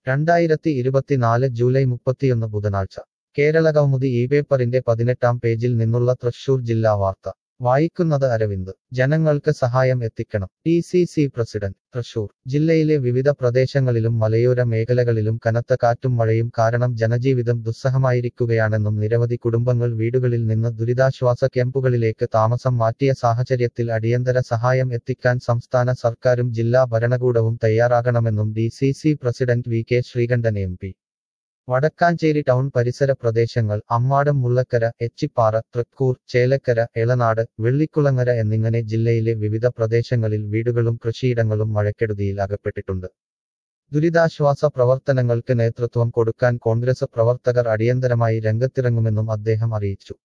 രണ്ടായിരത്തി ഇരുപത്തിനാല് ജൂലൈ മുപ്പത്തിയൊന്ന് ബുധനാഴ്ച കേരള കൗമുദി ഈ പേപ്പറിന്റെ പതിനെട്ടാം പേജിൽ നിന്നുള്ള തൃശൂർ ജില്ലാ വാർത്ത വായിക്കുന്നത് അരവിന്ദ് ജനങ്ങൾക്ക് സഹായം എത്തിക്കണം D C C president Thrissur ജില്ലയിലെ വിവിധ പ്രദേശങ്ങളിലും മലയോര മേഖലകളിലും കനത്ത കാറ്റും മഴയും കാരണം ജനജീവിതം ദുസ്സഹമായിരിക്കുകയാണെന്നും നിരവധി കുടുംബങ്ങൾ വീടുകളിൽ നിന്ന് ദുരിതാശ്വാസ ക്യാമ്പുകളിലേക്ക് താമസം മാറ്റിയ സാഹചര്യത്തിൽ അടിയന്തര സഹായം എത്തിക്കാൻ സംസ്ഥാന സർക്കാരും ജില്ലാ ഭരണകൂടവും തയ്യാറാകണമെന്നും D C C president V K Sreekandan M P Vadakkanchery town പരിസര പ്രദേശങ്ങൾ അമ്മാടം മുള്ളക്കര എച്ചിപ്പാറ തൃക്കൂർ ചേലക്കര എളനാട് വെള്ളിക്കുളങ്ങര എന്നിങ്ങനെ ജില്ലയിലെ വിവിധ പ്രദേശങ്ങളിൽ വീടുകളും കൃഷിയിടങ്ങളും മഴക്കെടുതിയിൽ അകപ്പെട്ടിട്ടുണ്ട് ദുരിതാശ്വാസ പ്രവർത്തനങ്ങൾക്ക് നേതൃത്വം കൊടുക്കാൻ കോൺഗ്രസ് പ്രവർത്തകർ അടിയന്തരമായി രംഗത്തിറങ്ങുമെന്നും അദ്ദേഹം അറിയിച്ചു